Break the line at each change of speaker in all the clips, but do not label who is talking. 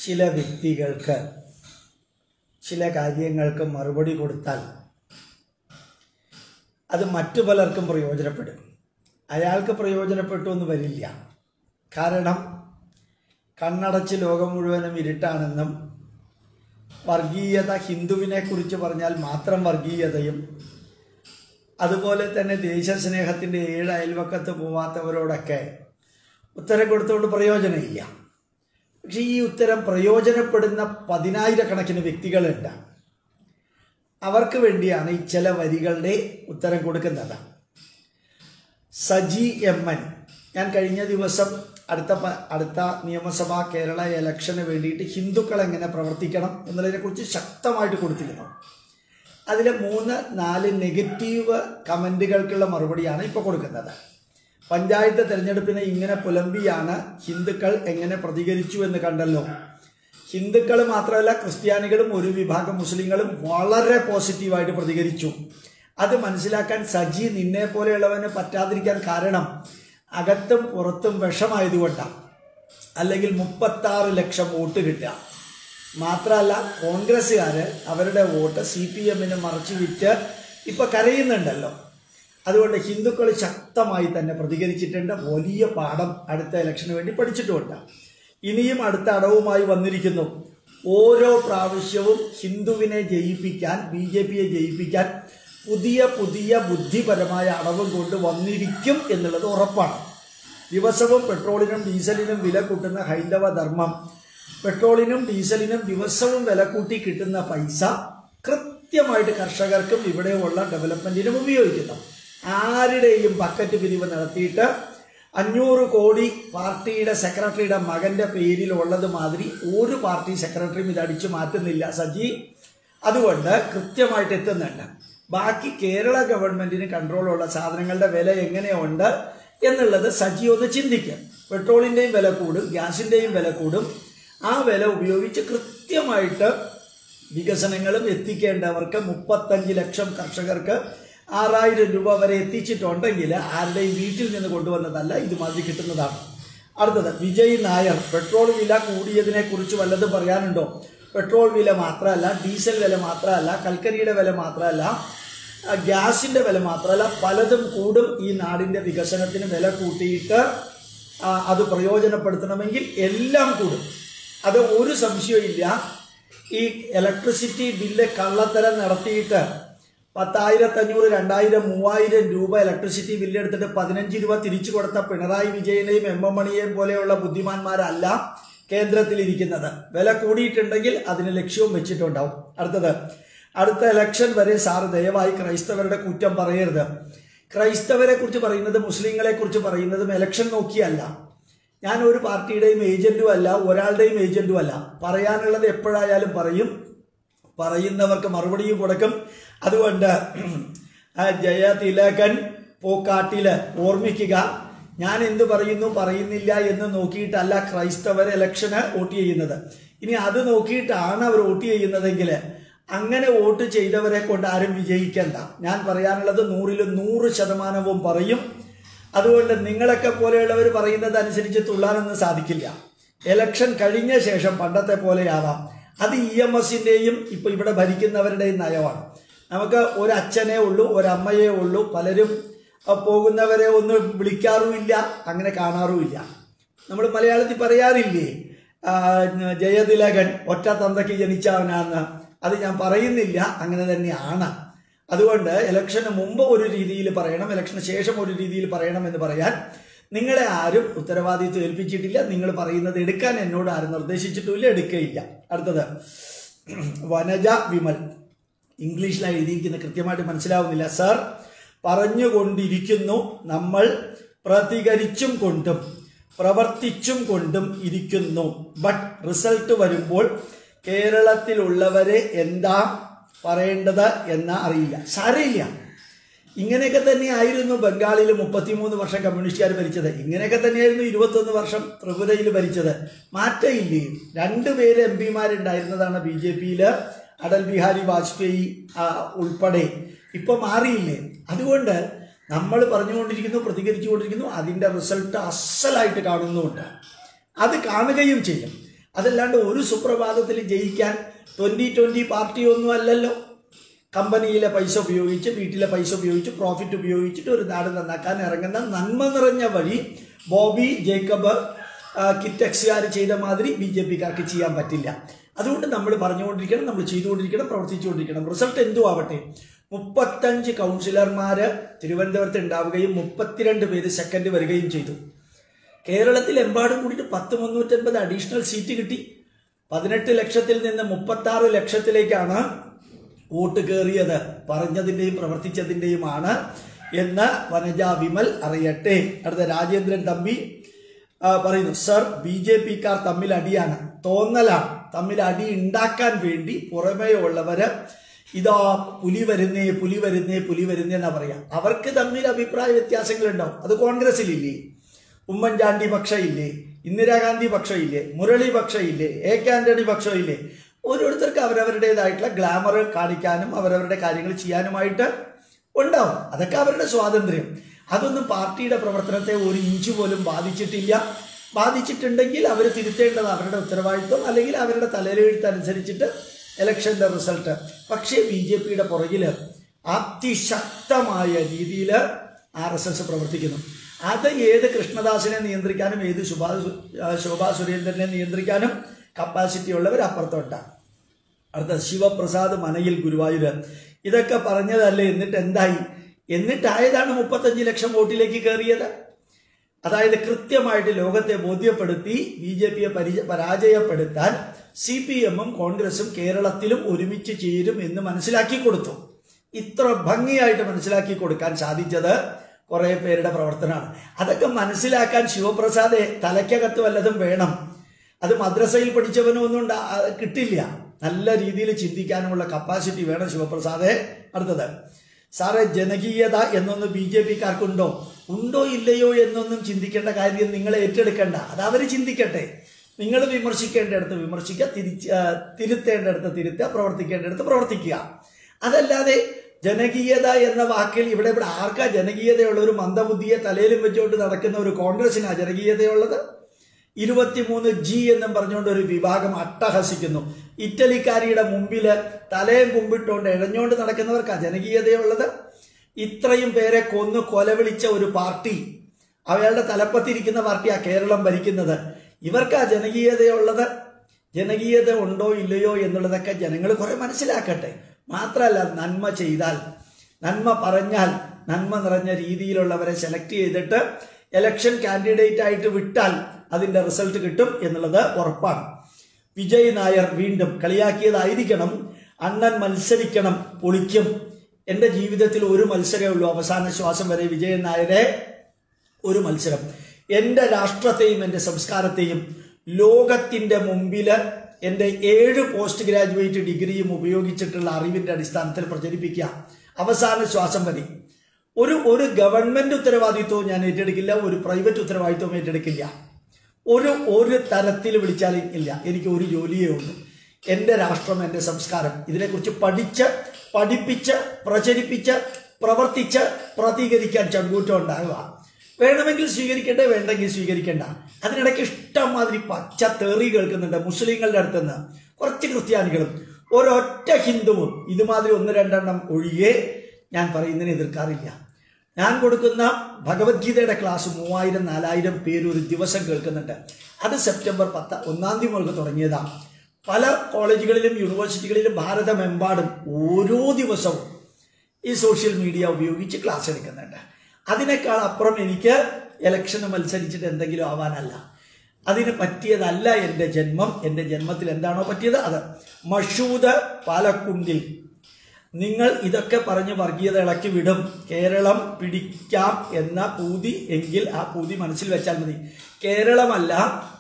ചില വ്യക്തികൾക്ക് ചില കാര്യങ്ങൾക്ക് മറുപടി കൊടുത്താൽ അത് മറ്റു പലർക്കും പ്രയോജനപ്പെടും അയാൾക്ക് പ്രയോജനപ്പെട്ടു എന്ന് വരില്ല കാരണം കണ്ണടച്ച് ലോകം മുഴുവനും ഇരുട്ടാണെന്നും വർഗീയത ഹിന്ദുവിനെ കുറിച്ച് പറഞ്ഞാൽ മാത്രം വർഗീയതയും അതുപോലെ തന്നെ ദേശസ്നേഹത്തിൻ്റെ ഏഴ് അയൽവക്കത്ത് പോവാത്തവരോടൊക്കെ ഉത്തരം കൊടുത്തുകൊണ്ട് പ്രയോജനമില്ല പക്ഷേ ഈ ഉത്തരം പ്രയോജനപ്പെടുന്ന പതിനായിരക്കണക്കിന് വ്യക്തികളുണ്ട് അവർക്ക് വേണ്ടിയാണ് ഈ ചില വരികളുടെ ഉത്തരം കൊടുക്കുന്നത് സജി എം എൻ ഞാൻ കഴിഞ്ഞ ദിവസം അടുത്ത പ- അടുത്ത നിയമസഭാ കേരള ഇലക്ഷന് വേണ്ടിയിട്ട് ഹിന്ദുക്കൾ എങ്ങനെ പ്രവർത്തിക്കണം എന്നുള്ളതിനെക്കുറിച്ച് ശക്തമായിട്ട് കൊടുത്തിരുന്നു അതിലെ മൂന്ന് നാല് നെഗറ്റീവ് കമൻറ്റുകൾക്കുള്ള മറുപടിയാണ് ഇപ്പോൾ കൊടുക്കുന്നത് പഞ്ചായത്ത് തിരഞ്ഞെടുപ്പിനെ ഇങ്ങനെ പുലമ്പിയാണ് ഹിന്ദുക്കൾ എങ്ങനെ പ്രതികരിച്ചു എന്ന് കണ്ടല്ലോ ഹിന്ദുക്കൾ മാത്രമല്ല ക്രിസ്ത്യാനികളും ഒരു വിഭാഗം മുസ്ലിങ്ങളും വളരെ പോസിറ്റീവായിട്ട് പ്രതികരിച്ചു അത് മനസ്സിലാക്കാൻ സജി നിന്നെ പോലെയുള്ളവന് പറ്റാതിരിക്കാൻ കാരണം അകത്തും പുറത്തും വിഷമായതുകൊണ്ടാണ് അല്ലെങ്കിൽ മുപ്പത്താറ് ലക്ഷം വോട്ട് കിട്ടുക മാത്രമല്ല കോൺഗ്രസ്സുകാർ അവരുടെ വോട്ട് സി പി എമ്മിന് മറച്ചു വിറ്റ് ഇപ്പൊ കരയുന്നുണ്ടല്ലോ അതുകൊണ്ട് ഹിന്ദുക്കൾ ശക്തമായി തന്നെ പ്രതികരിച്ചിട്ടുണ്ട് വലിയ പാഠം അടുത്ത ഇലക്ഷന് വേണ്ടി പഠിച്ചിട്ടുമുണ്ട് ഇനിയും അടുത്ത അടവുമായി വന്നിരിക്കുന്നു ഓരോ പ്രാവശ്യവും ഹിന്ദുവിനെ ജയിപ്പിക്കാൻ ബി ജെ പിയെ ജയിപ്പിക്കാൻ പുതിയ പുതിയ ബുദ്ധിപരമായ അടവും കൊണ്ട് വന്നിരിക്കും എന്നുള്ളത് ഉറപ്പാണ് ദിവസവും പെട്രോളിനും ഡീസലിനും വില കൂട്ടുന്ന ഹൈന്ദവ ധർമ്മം പെട്രോളിനും ഡീസലിനും ദിവസവും വില കൂട്ടി കിട്ടുന്ന പൈസ കൃത്യമായിട്ട് കർഷകർക്കും ഇവിടെയുള്ള ഡെവലപ്മെന്റിനും ഉപയോഗിക്കുന്നു ആരുടെയും ബക്കറ്റ് പിരിവ് നടത്തിയിട്ട് അഞ്ഞൂറ് കോടി പാർട്ടിയുടെ സെക്രട്ടറിയുടെ മകന്റെ പേരിൽ ഉള്ളത് മാതിരി ഒരു പാർട്ടി സെക്രട്ടറിയും ഇത് അടിച്ചു മാറ്റുന്നില്ല സജി അതുകൊണ്ട് കൃത്യമായിട്ട് എത്തുന്നുണ്ട് ബാക്കി കേരള ഗവൺമെന്റിന് കൺട്രോളുള്ള സാധനങ്ങളുടെ വില എങ്ങനെയുണ്ട് എന്നുള്ളത് സജി ഒന്ന് ചിന്തിക്കും പെട്രോളിന്റെയും വില കൂടും ഗ്യാസിന്റെയും വില കൂടും ആ വില ഉപയോഗിച്ച് കൃത്യമായിട്ട് വികസനങ്ങളും എത്തിക്കേണ്ടവർക്ക് മുപ്പത്തഞ്ച് ലക്ഷം കർഷകർക്ക് ആറായിരം രൂപ വരെ എത്തിച്ചിട്ടുണ്ടെങ്കിൽ ആരുടെയും വീട്ടിൽ നിന്ന് കൊണ്ടുവന്നതല്ല ഇതുമാതിരി കിട്ടുന്നതാണ് അടുത്തത് വിജയ് നായർ പെട്രോൾ വില കൂടിയതിനെ കുറിച്ച് വല്ലതും പറയാനുണ്ടോ പെട്രോൾ വില മാത്രമല്ല ഡീസൽ വില മാത്രമല്ല കൽക്കരിയുടെ വില മാത്രമല്ല ആ, ഗ്യാസിന്റെ വില മാത്രമല്ല പലതും കൂടും ഈ നാടിന്റെ വികസനത്തിന് വില കൂട്ടിയിട്ട് ആ, അത് പ്രയോജനപ്പെടുത്തണമെങ്കിൽ എല്ലാം കൂടും അത് ഒരു സംശയമില്ല ഈ ഇലക്ട്രിസിറ്റി ബില്ല് കള്ളത്തരം നടത്തിയിട്ട് പത്തായിരത്തി അഞ്ഞൂറ് രണ്ടായിരം മൂവായിരം രൂപ ഇലക്ട്രിസിറ്റി ബില്ല് എടുത്തിട്ട് പതിനഞ്ച് രൂപ തിരിച്ചു കൊടുത്ത പിണറായി വിജയനെയും എം എം മണിയെയും പോലെയുള്ള ബുദ്ധിമാന്മാരല്ല കേന്ദ്രത്തിൽ ഇരിക്കുന്നത് വില കൂടിയിട്ടുണ്ടെങ്കിൽ അതിന് ലക്ഷ്യവും വെച്ചിട്ടുണ്ടാവും അടുത്തത് അടുത്ത ഇലക്ഷൻ വരെ സാറ് ദയവായി ക്രൈസ്തവരുടെ കുറ്റം പറയരുത് ക്രൈസ്തവരെ കുറിച്ച് പറയുന്നത് മുസ്ലിങ്ങളെ കുറിച്ച് പറയുന്നതും ഇലക്ഷൻ നോക്കിയല്ല ഞാൻ ഒരു പാർട്ടിയുടെയും ഏജന്റും അല്ല ഒരാളുടെയും ഏജന്റും അല്ല പറയാനുള്ളത് എപ്പോഴായാലും പറയും പറയുന്നവർക്ക് മറുപടിയും കൊടുക്കും അതുകൊണ്ട് ആ ജയ തിലകൻ പോക്കാട്ടില് ഓർമ്മിക്കുക ഞാൻ എന്ത് പറയുന്നു പറയുന്നില്ല എന്ന് നോക്കിയിട്ടല്ല ക്രൈസ്തവർ ഇലക്ഷന് വോട്ട് ചെയ്യുന്നത് ഇനി അത് നോക്കിയിട്ടാണ് അവർ വോട്ട് ചെയ്യുന്നതെങ്കിൽ അങ്ങനെ വോട്ട് ചെയ്തവരെ കൊണ്ട് ആരും വിജയിക്കണ്ട ഞാൻ പറയാനുള്ളത് നൂറിൽ നൂറ് ശതമാനവും പറയും അതുകൊണ്ട് നിങ്ങളൊക്കെ പോലെയുള്ളവർ പറയുന്നത് അനുസരിച്ച് തുള്ളാനൊന്നും സാധിക്കില്ല ഇലക്ഷൻ കഴിഞ്ഞ ശേഷം പണ്ടത്തെ പോലെയാവാം അത് ഇ എം എസിൻ്റെയും ഇപ്പൊ ഇവിടെ ഭരിക്കുന്നവരുടെയും നയമാണ് നമുക്ക് ഒരു അച്ഛനേ ഉള്ളൂ ഒരമ്മയേ ഉള്ളൂ പലരും ആ, പോകുന്നവരെ ഒന്നും വിളിക്കാറുമില്ല അങ്ങനെ കാണാറുമില്ല നമ്മൾ മലയാളത്തിൽ പറയാറില്ലേ ആ, ജയതിലകൻ ഒറ്റ തന്തയ്ക്ക് ജനിച്ചവനാന്ന് അത് ഞാൻ പറയുന്നില്ല അങ്ങനെ തന്നെയാണ് അതുകൊണ്ട് ഇലക്ഷന് മുമ്പ് ഒരു രീതിയിൽ പറയണം ഇലക്ഷന് ശേഷം ഒരു രീതിയിൽ പറയണം എന്ന് പറയാൻ നിങ്ങളെ ആരും ഉത്തരവാദിത്വം ഏൽപ്പിച്ചിട്ടില്ല നിങ്ങൾ പറയുന്നത് എടുക്കാൻ എന്നോട് ആരും നിർദ്ദേശിച്ചിട്ടുമില്ല എടുക്കുകയില്ല അടുത്തത് വനജ വിമൽ ഇംഗ്ലീഷിലാണ് എഴുതിയിരിക്കുന്നത് കൃത്യമായിട്ട് മനസ്സിലാവുന്നില്ല സർ പറഞ്ഞുകൊണ്ടിരിക്കുന്നു നമ്മൾ പ്രതികരിച്ചും കൊണ്ടും പ്രവർത്തിച്ചും കൊണ്ടും ഇരിക്കുന്നു ബട്ട് റിസൾട്ട് വരുമ്പോൾ കേരളത്തിലുള്ളവരെ എന്താ പറയേണ്ടത് എന്ന് അറിയില്ല സാരയില്ല ഇങ്ങനെയൊക്കെ തന്നെയായിരുന്നു ബംഗാളിൽ മുപ്പത്തിമൂന്ന് വർഷം കമ്മ്യൂണിസ്റ്റുകാർ ഭരിച്ചത് ഇങ്ങനെയൊക്കെ തന്നെയായിരുന്നു ഇരുപത്തൊന്ന് വർഷം ത്രിപുരയിൽ ഭരിച്ചത് മാറ്റമില്ലേ രണ്ടുപേര് എം പിമാരുണ്ടായിരുന്നതാണ് ബി ജെ പിയിൽ അടൽ ബിഹാരി വാജ്പേയി ആ, ഉൾപ്പെടെ ഇപ്പൊ മാറിയില്ലേ അതുകൊണ്ട് നമ്മൾ പറഞ്ഞുകൊണ്ടിരിക്കുന്നു പ്രതികരിച്ചുകൊണ്ടിരിക്കുന്നു അതിൻ്റെ റിസൾട്ട് അസലായിട്ട് കാണുന്നുമുണ്ട് അത് കാണുകയും ചെയ്യും അതല്ലാണ്ട് ഒരു സുപ്രഭാതത്തിൽ ജയിക്കാൻ ട്വന്റി ട്വന്റി പാർട്ടിയൊന്നും അല്ലല്ലോ കമ്പനിയിലെ പൈസ ഉപയോഗിച്ച് വീട്ടിലെ പൈസ ഉപയോഗിച്ച് പ്രോഫിറ്റ് ഉപയോഗിച്ചിട്ട് ഒരു നാട് നന്നാക്കാൻ ഇറങ്ങുന്ന നന്മ നിറഞ്ഞ വഴി ബോബി ജേക്കബ് ആ, കിറ്റക്സുകാർ ചെയ്ത മാതിരി ബി ജെ പിക്കാർക്ക് ചെയ്യാൻ പറ്റില്ല അതുകൊണ്ട് നമ്മൾ പറഞ്ഞുകൊണ്ടിരിക്കണം നമ്മൾ ചെയ്തുകൊണ്ടിരിക്കണം പ്രവർത്തിച്ചുകൊണ്ടിരിക്കണം റിസൾട്ട് എന്തു ആവട്ടെ മുപ്പത്തഞ്ച് കൗൺസിലർമാര് തിരുവനന്തപുരത്ത് ഉണ്ടാവുകയും മുപ്പത്തിരണ്ട് പേര് സെക്കൻഡ് വരികയും ചെയ്തു കേരളത്തിൽ എമ്പാടും കൂടിയിട്ട് പത്ത് മുന്നൂറ്റൻപത് അഡീഷണൽ സീറ്റ് കിട്ടി പതിനെട്ട് ലക്ഷത്തിൽ നിന്ന് മുപ്പത്തി ആറ് ലക്ഷത്തിലേക്കാണ് വോട്ട് കയറിയത് പറഞ്ഞതിൻ്റെയും പ്രവർത്തിച്ചതിൻ്റെയുമാണ് എന്ന് വനജ വിമൽ അറിയട്ടെ അടുത്ത രാജേന്ദ്രൻ തമ്പി ആ, പറയുന്നു സർ ബി ജെ പിക്കാർ തമ്മിൽ അടിയാണ് തോന്നലാണ് തമ്മിൽ അടി ഉണ്ടാക്കാൻ വേണ്ടി പുറമേ ഉള്ളവര് ഇതാ പുലി വരുന്നേ പുലി വരുന്നേ പുലി വരുന്നേ എന്നാ പറയാ അവർക്ക് തമ്മിൽ അഭിപ്രായ വ്യത്യാസങ്ങൾ ഉണ്ടാവും അത് കോൺഗ്രസിലില്ലേ ഉമ്മൻചാണ്ടി പക്ഷം ഇല്ലേ ഇന്ദിരാഗാന്ധി പക്ഷം ഇല്ലേ മുരളി പക്ഷം ഇല്ലേ എ കെ ആന്റണി പക്ഷം ഇല്ലേ ഓരോരുത്തർക്ക് അവരവരുടേതായിട്ടുള്ള ഗ്ലാമർ കാണിക്കാനും അവരവരുടെ കാര്യങ്ങൾ ചെയ്യാനുമായിട്ട് ഉണ്ടാവും അതൊക്കെ അവരുടെ സ്വാതന്ത്ര്യം അതൊന്നും പാർട്ടിയുടെ പ്രവർത്തനത്തെ ഒരു ഇഞ്ച് പോലും ബാധിച്ചിട്ടില്ല ബാധിച്ചിട്ടുണ്ടെങ്കിൽ അവർ തിരുത്തേണ്ടത് അവരുടെ ഉത്തരവാദിത്വം അല്ലെങ്കിൽ അവരുടെ തലയിലെഴുത്തനുസരിച്ചിട്ട് ഇലക്ഷന്റെ റിസൾട്ട് പക്ഷേ ബി ജെ പിയുടെ പുറകിൽ അതിശക്തമായ രീതിയിൽ ആർ എസ് എസ് പ്രവർത്തിക്കുന്നു അത് ഏത് കൃഷ്ണദാസിനെ നിയന്ത്രിക്കാനും ഏത് ശുഭാ ആ, ശോഭാ സുരേന്ദ്രനെ നിയന്ത്രിക്കാനും കപ്പാസിറ്റി ഉള്ളവർ അപ്പുറത്തോട്ടാണ് അടുത്ത ശിവപ്രസാദ് മനയിൽ ഗുരുവായൂര് ഇതൊക്കെ പറഞ്ഞതല്ലേ എന്നിട്ട് എന്തായി എന്നിട്ടായതാണ് മുപ്പത്തഞ്ച് ലക്ഷം വോട്ടിലേക്ക് കയറിയത് അതായത് കൃത്യമായിട്ട് ലോകത്തെ ബോധ്യപ്പെടുത്തി ബി ജെ പിയെ പരിച പരാജയപ്പെടുത്താൻ സി പി എമ്മും കോൺഗ്രസും കേരളത്തിലും ഒരുമിച്ച് ചേരും എന്ന് മനസ്സിലാക്കി കൊടുത്തു ഇത്ര ഭംഗിയായിട്ട് മനസ്സിലാക്കി കൊടുക്കാൻ സാധിച്ചത് കുറെ പേരുടെ പ്രവർത്തനമാണ് അതൊക്കെ മനസ്സിലാക്കാൻ ശിവപ്രസാദെ തലയ്ക്കകത്ത് വല്ലതും വേണം അത് മദ്രസയിൽ പഠിച്ചവനും ഒന്നും ഉണ്ടാ- ആ, കിട്ടില്ല നല്ല രീതിയിൽ ചിന്തിക്കാനുമുള്ള കപ്പാസിറ്റി വേണം ശിവപ്രസാദെ അടുത്തത് സാറേ ജനകീയത എന്നൊന്ന് ബി ജെ പിക്കാർക്കുണ്ടോ ഉണ്ടോ ഇല്ലയോ എന്നൊന്നും ചിന്തിക്കേണ്ട കാര്യം നിങ്ങൾ ഏറ്റെടുക്കേണ്ട അത് അവർ ചിന്തിക്കട്ടെ നിങ്ങൾ വിമർശിക്കേണ്ടടുത്ത് വിമർശിക്കുക തിരിച്ച് ആ, തിരുത്തേണ്ടടുത്ത് തിരുത്തുക പ്രവർത്തിക്കേണ്ടടുത്ത് പ്രവർത്തിക്കുക അതല്ലാതെ ജനകീയത എന്ന വാക്കിൽ ഇവിടെ ഇവിടെ ആർക്കാ ജനകീയതയുള്ള ഒരു മന്ദബുദ്ധിയെ തലയിലും വെച്ചുകൊണ്ട് നടക്കുന്ന ഒരു കോൺഗ്രസിനാ ജനകീയതയുള്ളത് ഇരുപത്തിമൂന്ന് ജി എന്നും പറഞ്ഞുകൊണ്ട് ഒരു വിഭാഗം അട്ടഹസിക്കുന്നു ഇറ്റലിക്കാരിയുടെ മുമ്പില് തലയും കുമ്പിട്ടുകൊണ്ട് ഇഴഞ്ഞുകൊണ്ട് നടക്കുന്നവർക്കാ ജനകീയതയുള്ളത് ഇത്രയും പേരെ കൊന്നു കൊലവിളിച്ച ഒരു പാർട്ടി അയാളുടെ തലപ്പത്തിരിക്കുന്ന പാർട്ടിയാ കേരളം ഭരിക്കുന്നത് ഇവർക്കാ ജനകീയതയുള്ളത് ജനകീയത ഉണ്ടോ ഇല്ലയോ എന്നുള്ളതൊക്കെ ജനങ്ങൾ കുറെ മനസ്സിലാക്കട്ടെ മാത്രമല്ല നന്മ ചെയ്താൽ നന്മ പറഞ്ഞാൽ നന്മ നിറഞ്ഞ രീതിയിലുള്ളവരെ സെലക്ട് ചെയ്തിട്ട് ഇലക്ഷൻ കാൻഡിഡേറ്റ് ആയിട്ട് വിട്ടാൽ അതിന്റെ റിസൾട്ട് കിട്ടും എന്നുള്ളത് ഉറപ്പാണ് വിജയ് നായർ വീണ്ടും കളിയാക്കിയതായിരിക്കണം അണ്ണൻ മത്സരിക്കണം പൊളിക്കും എൻ്റെ ജീവിതത്തിൽ ഒരു മത്സരമേ ഉള്ളൂ അവസാന ശ്വാസം വരെ വിജയൻ നായരെ ഒരു മത്സരം എൻ്റെ രാഷ്ട്രത്തെയും എൻ്റെ സംസ്കാരത്തെയും ലോകത്തിൻ്റെ മുമ്പിൽ എൻ്റെ ഏഴ് പോസ്റ്റ് ഗ്രാജുവേറ്റ് ഡിഗ്രിയും ഉപയോഗിച്ചിട്ടുള്ള അറിവിൻ്റെ അടിസ്ഥാനത്തിൽ പ്രചരിപ്പിക്കുക അവസാന ശ്വാസം വരെ ഒരു ഒരു ഗവൺമെന്റ് ഉത്തരവാദിത്വവും ഞാൻ ഏറ്റെടുക്കില്ല ഒരു പ്രൈവറ്റ് ഉത്തരവാദിത്വവും ഏറ്റെടുക്കില്ല ഒരു ഒരു തരത്തിൽ വിളിച്ചാലും ഇല്ല എനിക്ക് ഒരു ജോലിയേ ഉള്ളൂ എൻ്റെ രാഷ്ട്രം എൻ്റെ സംസ്കാരം ഇതിനെക്കുറിച്ച് പഠിച്ച് പഠിപ്പിച്ച് പ്രചരിപ്പിച്ച് പ്രവർത്തിച്ച് പ്രതികരിക്കാൻ ചങ്കൂറ്റം ഉണ്ടാകുക വേണമെങ്കിൽ സ്വീകരിക്കട്ടെ വേണ്ടെങ്കിൽ സ്വീകരിക്കേണ്ട അതിനിടയ്ക്ക് ഇഷ്ടം മാതിരി പച്ച തെറി കേൾക്കുന്നുണ്ട് മുസ്ലിങ്ങളുടെ അടുത്തുനിന്ന് കുറച്ച് ക്രിസ്ത്യാനികളും ഒരൊറ്റ ഹിന്ദുവും ഇതുമാതിരി ഒന്ന് രണ്ടെണ്ണം ഒഴികെ ഞാൻ പറയുന്നതിനെ എതിർക്കാറില്ല ഞാൻ കൊടുക്കുന്ന ഭഗവത്ഗീതയുടെ ക്ലാസ് മൂവായിരം നാലായിരം പേര് ഒരു ദിവസം കേൾക്കുന്നുണ്ട് അത് സെപ്റ്റംബർ പത്ത് ഒന്നാം തീയതി മുതൽ തുടങ്ങിയതാണ് പല കോളേജുകളിലും യൂണിവേഴ്സിറ്റികളിലും ഭാരതമെമ്പാടും ഓരോ ദിവസവും ഈ സോഷ്യൽ മീഡിയ ഉപയോഗിച്ച് ക്ലാസ് എടുക്കുന്നുണ്ട് അതിനേക്കാൾ അപ്പുറം എനിക്ക് ഇലക്ഷന് മത്സരിച്ചിട്ട് എന്തെങ്കിലും ആവാനല്ല അതിന് പറ്റിയതല്ല എൻ്റെ ജന്മം എൻ്റെ ജന്മത്തിൽ എന്താണോ പറ്റിയത് അത് മഷൂദ് പാലക്കുണ്ടിൽ നിങ്ങൾ ഇതൊക്കെ പറഞ്ഞ് വർഗീയത ഇളക്കി വിടും കേരളം പിടിക്കാം എന്ന പൂതി എങ്കിൽ ആ പൂതി മനസ്സിൽ വെച്ചാൽ മതി കേരളമല്ല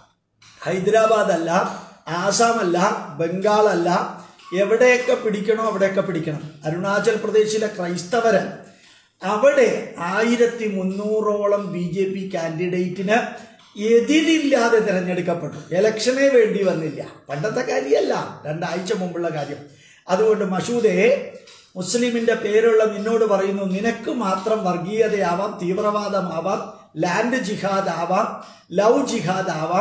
ഹൈദരാബാദ് അല്ല ആസാമല്ല ബംഗാളല്ല എവിടെയൊക്കെ പിടിക്കണോ അവിടെയൊക്കെ പിടിക്കണം അരുണാചൽ പ്രദേശിലെ ക്രൈസ്തവര് അവിടെ ആയിരത്തി മുന്നൂറോളം ബി ജെ പി കാൻഡിഡേറ്റിന് എതിരില്ലാതെ തിരഞ്ഞെടുക്കപ്പെട്ടു ഇലക്ഷനേ വേണ്ടി വന്നില്ല പണ്ടത്തെ കാര്യമല്ല രണ്ടാഴ്ച മുമ്പുള്ള കാര്യം അതുകൊണ്ട് മഷൂദെ മുസ്ലിമിന്റെ പേരുള്ള നിന്നോട് പറയുന്നു നിനക്ക് മാത്രം വർഗീയതയാവാം തീവ്രവാദമാവാം ലാൻഡ് ജിഹാദ് ആവാം ലവ് ജിഹാദ് ആവാം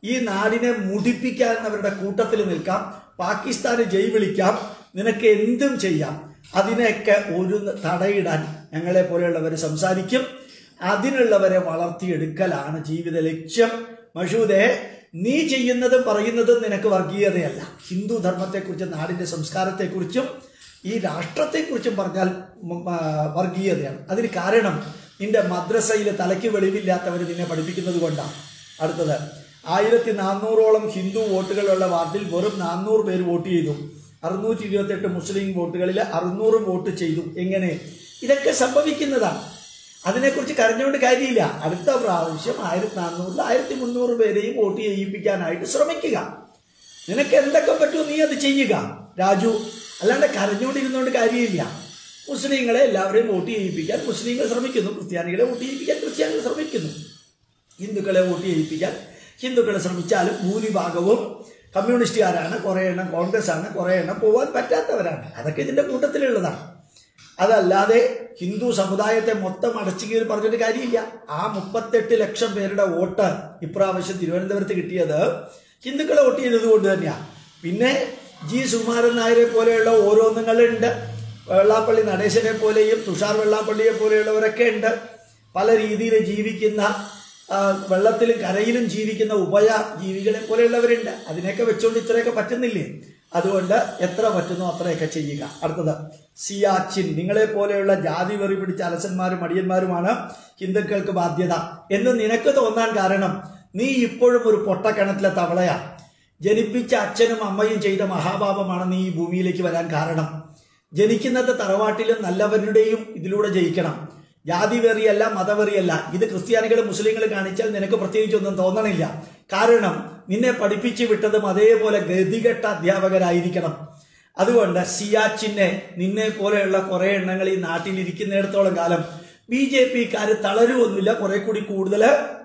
ഈ നാടിനെ മുടിപ്പിക്കാൻ അവരുടെ കൂട്ടത്തിൽ നിൽക്കാം പാകിസ്ഥാന് ജയ് വിളിക്കാം നിനക്ക് എന്തും ചെയ്യാം അതിനെയൊക്കെ ഒരു തടയിടാൻ ഞങ്ങളെ പോലെയുള്ളവർ സംസാരിക്കും അതിനുള്ളവരെ വളർത്തിയെടുക്കലാണ് ജീവിത ലക്ഷ്യം മഷൂദെ നീ ചെയ്യുന്നതും പറയുന്നതും നിനക്ക് വർഗീയതയല്ല ഹിന്ദു ധർമ്മത്തെക്കുറിച്ചും നാടിന്റെ സംസ്കാരത്തെക്കുറിച്ചും ഈ രാഷ്ട്രത്തെക്കുറിച്ചും പറഞ്ഞാൽ ഉം, ആ, വർഗീയതയാണ് അതിന് കാരണം നിന്റെ മദ്രസയിൽ തലയ്ക്ക് വെളിവില്ലാത്തവർ നിന്നെ പഠിപ്പിക്കുന്നത് കൊണ്ടാണ് അടുത്തത് ആയിരത്തി നാനൂറോളം ഹിന്ദു വോട്ടുകളുള്ള വാർഡിൽ വെറും നാനൂറ് പേര് വോട്ട് ചെയ്തു അറുന്നൂറ്റി ഇരുപത്തെട്ട് മുസ്ലിം വോട്ടുകളിൽ അറുന്നൂറ് വോട്ട് ചെയ്തു എങ്ങനെ ഇതൊക്കെ സംഭവിക്കുന്നതാണ് അതിനെക്കുറിച്ച് കരഞ്ഞുകൊണ്ട് കാര്യമില്ല അടുത്ത പ്രാവശ്യം ആയിരത്തി നാനൂറിൽ ആയിരത്തി മുന്നൂറ് പേരെയും വോട്ട് ചെയ്യിപ്പിക്കാനായിട്ട് ശ്രമിക്കുക നിനക്ക് എന്തൊക്കെ പറ്റുമോ നീ അത് ചെയ്യുക രാജു അല്ലാണ്ട് കരഞ്ഞുകൊണ്ടിരുന്നുകൊണ്ട് കാര്യമില്ല മുസ്ലിങ്ങളെ എല്ലാവരെയും വോട്ട് ചെയ്യിപ്പിക്കാൻ മുസ്ലിങ്ങൾ ശ്രമിക്കുന്നു ക്രിസ്ത്യാനികളെ വോട്ട് ചെയ്യിപ്പിക്കാൻ ക്രിസ്ത്യാനികൾ ശ്രമിക്കുന്നു ഹിന്ദുക്കളെ വോട്ട് ചെയ്യിപ്പിക്കാൻ ഹിന്ദുക്കളെ ശ്രമിച്ചാലും ഭൂരിഭാഗവും കമ്മ്യൂണിസ്റ്റുകാരാണ് കുറേ എണ്ണം കോൺഗ്രസ് ആണ് കുറേ എണ്ണം പോകാൻ പറ്റാത്തവരാണ് അതൊക്കെ ഇതിന്റെ കൂട്ടത്തിലുള്ളതാണ് അതല്ലാതെ ഹിന്ദു സമുദായത്തെ മൊത്തം അടച്ചു കീറി പറഞ്ഞിട്ട് കാര്യമില്ല ആ മുപ്പത്തെട്ട് ലക്ഷം പേരുടെ വോട്ട് ഇപ്രാവശ്യം തിരുവനന്തപുരത്ത് കിട്ടിയത് ഹിന്ദുക്കളെ വോട്ട് ചെയ്തത് കൊണ്ട് തന്നെയാണ് പിന്നെ ജി സുകുമാരൻ നായരെ പോലെയുള്ള ഓരോന്നുങ്ങളുണ്ട് വെള്ളാപ്പള്ളി നടേശനെ പോലെയും തുഷാർ വെള്ളാപ്പള്ളിയെ പോലെയുള്ളവരൊക്കെ ഉണ്ട് പല രീതിയിൽ ജീവിക്കുന്ന ആ, വെള്ളത്തിലും കരയിലും ജീവിക്കുന്ന ഉഭയ ജീവികളെ പോലെയുള്ളവരുണ്ട് അതിനെയൊക്കെ വെച്ചുകൊണ്ട് ഇത്രയൊക്കെ പറ്റുന്നില്ലേ അതുകൊണ്ട് എത്ര പറ്റുന്നോ അത്രയൊക്കെ ചെയ്യുക അടുത്തത് സിയാച്ചിൻ നിങ്ങളെ പോലെയുള്ള ജാതി വെറി പിടിച്ച അലസന്മാരും മടിയന്മാരുമാണ് ഹിന്ദുക്കൾക്ക് ബാധ്യത എന്ന് നിനക്ക് തോന്നാൻ കാരണം നീ ഇപ്പോഴും ഒരു പൊട്ടക്കിണറ്റിലെ തവളയാ ജനിപ്പിച്ച അച്ഛനും അമ്മയും ചെയ്ത മഹാപാപമാണ് നീ ഈ ഭൂമിയിലേക്ക് വരാൻ കാരണം ജനിക്കുന്നത് തറവാട്ടിലും നല്ലവരുടെയും ഇതിലൂടെ ജയിക്കണം ജാതി വെറിയല്ല മതവെറിയല്ല ഇത് ക്രിസ്ത്യാനികൾ മുസ്ലിങ്ങൾ കാണിച്ചാൽ നിനക്ക് പ്രത്യേകിച്ചൊന്നും തോന്നണില്ല കാരണം നിന്നെ പഠിപ്പിച്ചു വിട്ടതും അതേപോലെ ഗതികെട്ട അധ്യാപകരായിരിക്കണം അതുകൊണ്ട് സിയാച്ചിനെ നിന്നെ പോലെയുള്ള കുറെ എണ്ണങ്ങൾ ഈ നാട്ടിൽ ഇരിക്കുന്നിടത്തോളം കാലം ബി ജെ പിക്കാര് തളരുമൊന്നുമില്ല കുറെ കൂടി കൂടുതൽ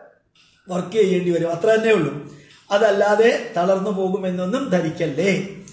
വർക്ക് ചെയ്യേണ്ടി വരും അത്ര തന്നെ ഉള്ളൂ അതല്ലാതെ തളർന്നു പോകുമെന്നൊന്നും ധരിക്കല്ലേ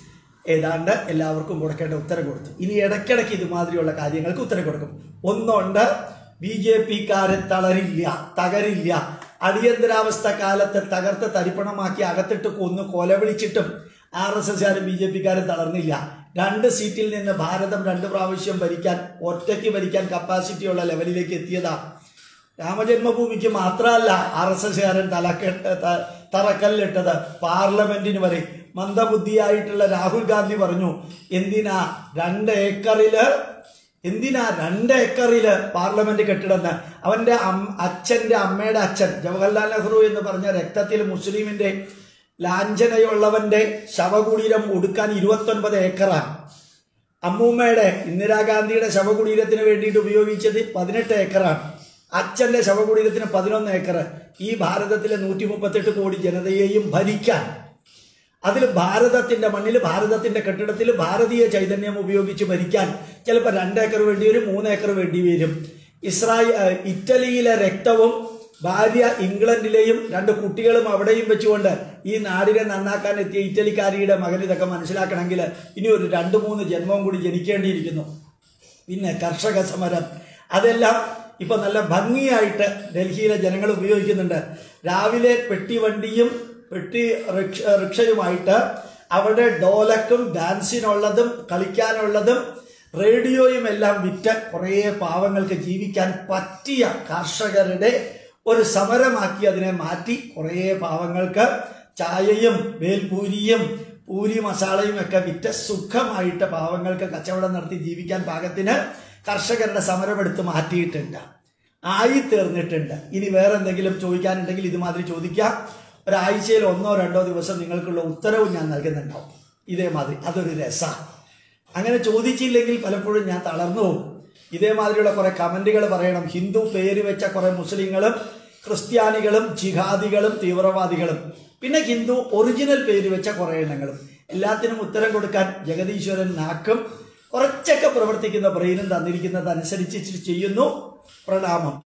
ഏതാണ്ട് എല്ലാവർക്കും കൊടുക്കേണ്ട ഉത്തരം കൊടുത്തു ഇനി ഇടയ്ക്കിടയ്ക്ക് ഇതുമാതിരിയുള്ള കാര്യങ്ങൾക്ക് ഉത്തരം കൊടുക്കും ഒന്നുണ്ട് ബി ജെ പിക്കാരെ തളരില്ല തകരില്ല അടിയന്തരാവസ്ഥ കാലത്ത് തകർത്ത് തരിപ്പണമാക്കി അകത്തിട്ട് കൊന്ന് കൊലവിളിച്ചിട്ടും ആർ എസ് എസ്കാരും ബി ജെ പിക്കാരും തളർന്നില്ല രണ്ട് സീറ്റിൽ നിന്ന് ഭാരതം രണ്ട് പ്രാവശ്യം ഭരിക്കാൻ ഒറ്റയ്ക്ക് ഭരിക്കാൻ കപ്പാസിറ്റി ഉള്ള ലെവലിലേക്ക് എത്തിയതാ രാമജന്മഭൂമിക്ക് മാത്രമല്ല ആർ എസ് എസ്കാരൻ തലക്കെട്ട് ത- തറക്കല്ലിട്ടത് പാർലമെന്റിന് വരെ മന്ദബുദ്ധിയായിട്ടുള്ള രാഹുൽ ഗാന്ധി പറഞ്ഞു എന്തിനാ രണ്ട് ഏക്കറില് എന്തിനാ രണ്ട് ഏക്കറില് പാർലമെന്റ് കെട്ടിടന്ന് അവന്റെ അം- അച്ഛന്റെ അമ്മയുടെ അച്ഛൻ ജവഹർലാൽ നെഹ്റു എന്ന് പറഞ്ഞ രക്തത്തിൽ മുസ്ലിമിന്റെ ലാഞ്ചനയുള്ളവന്റെ ശവകുടീരം ഒടുക്കാൻ ഇരുപത്തൊൻപത് ഏക്കറാണ് അമ്മൂമ്മയുടെ ഇന്ദിരാഗാന്ധിയുടെ ശവകുടീരത്തിന് വേണ്ടിയിട്ട് ഉപയോഗിച്ചത് പതിനെട്ട് ഏക്കറാണ് അച്ഛന്റെ ശവകുടീരത്തിന് പതിനൊന്ന് ഏക്കർ ഈ ഭാരതത്തിലെ നൂറ്റി മുപ്പത്തെട്ട് കോടി ജനതയെയും ഭരിക്കാൻ അതിൽ ഭാരതത്തിന്റെ മണ്ണിൽ ഭാരതത്തിന്റെ കെട്ടിടത്തിൽ ഭാരതീയ ചൈതന്യം ഉപയോഗിച്ച് ഭരിക്കാൻ ചിലപ്പോൾ രണ്ടേക്കർ വേണ്ടി വരും മൂന്നേക്കർ വേണ്ടി വരും ഇസ്രായേൽ ഏഹ്, ഇറ്റലിയിലെ രക്തവും ഭാര്യ ഇംഗ്ലണ്ടിലെയും രണ്ട് കുട്ടികളും അവിടെയും വെച്ചുകൊണ്ട് ഈ നാടിനെ നന്നാക്കാൻ എത്തിയ ഇറ്റലിക്കാരിയുടെ മകൻ ഇതൊക്കെ മനസ്സിലാക്കണമെങ്കിൽ ഇനി ഒരു രണ്ട് മൂന്ന് ജന്മവും കൂടി ജനിക്കേണ്ടിയിരിക്കുന്നു പിന്നെ കർഷക സമരം അതെല്ലാം ഇപ്പൊ നല്ല ഭംഗിയായിട്ട് ഡൽഹിയിലെ ജനങ്ങൾ ഉപയോഗിക്കുന്നുണ്ട് രാവിലെ പെട്ടി വണ്ടിയും പെട്ടി റിക്ഷ റിക്ഷയുമായിട്ട് അവിടെ ഡോലക്കും ഡാൻസിനുള്ളതും കളിക്കാനുള്ളതും റേഡിയോയും എല്ലാം വിറ്റ് കുറേ പാവങ്ങൾക്ക് ജീവിക്കാൻ പറ്റിയ കർഷകരുടെ ഒരു സമരമാക്കി അതിനെ മാറ്റി കുറേ പാവങ്ങൾക്ക് ചായയും വേൽപൂരിയും പൂരി മസാലയും ഒക്കെ വിറ്റ് സുഖമായിട്ട് പാവങ്ങൾക്ക് കച്ചവടം നടത്തി ജീവിക്കാൻ പാകത്തിന് കർഷകരുടെ സമരമെടുത്ത് മാറ്റിയിട്ടുണ്ട് ആയി തീർന്നിട്ടുണ്ട് ഇനി വേറെ എന്തെങ്കിലും ചോദിക്കാനുണ്ടെങ്കിൽ ഇതുമാതിരി ചോദിക്കാം ഒരാഴ്ചയിൽ ഒന്നോ രണ്ടോ ദിവസം നിങ്ങൾക്കുള്ള ഉത്തരവും ഞാൻ നൽകുന്നുണ്ടാവും ഇതേമാതിരി അതൊരു രസമാണ് അങ്ങനെ ചോദിച്ചില്ലെങ്കിൽ പലപ്പോഴും ഞാൻ തളർന്നു പോകും ഇതേമാതിരിയുള്ള കുറെ കമന്റുകൾ പറയണം ഹിന്ദു പേര് വെച്ച കുറെ മുസ്ലിങ്ങളും ക്രിസ്ത്യാനികളും ജിഹാദികളും തീവ്രവാദികളും പിന്നെ ഹിന്ദു ഒറിജിനൽ പേര് വെച്ച കുറെ എണ്ണങ്ങളും എല്ലാത്തിനും ഉത്തരം കൊടുക്കാൻ ജഗദീശ്വരൻ നാക്കും കുറച്ചൊക്കെ പ്രവർത്തിക്കുന്ന ബ്രെയിനും തന്നിരിക്കുന്നത് അനുസരിച്ച് ചെയ്യുന്നു പ്രണാമം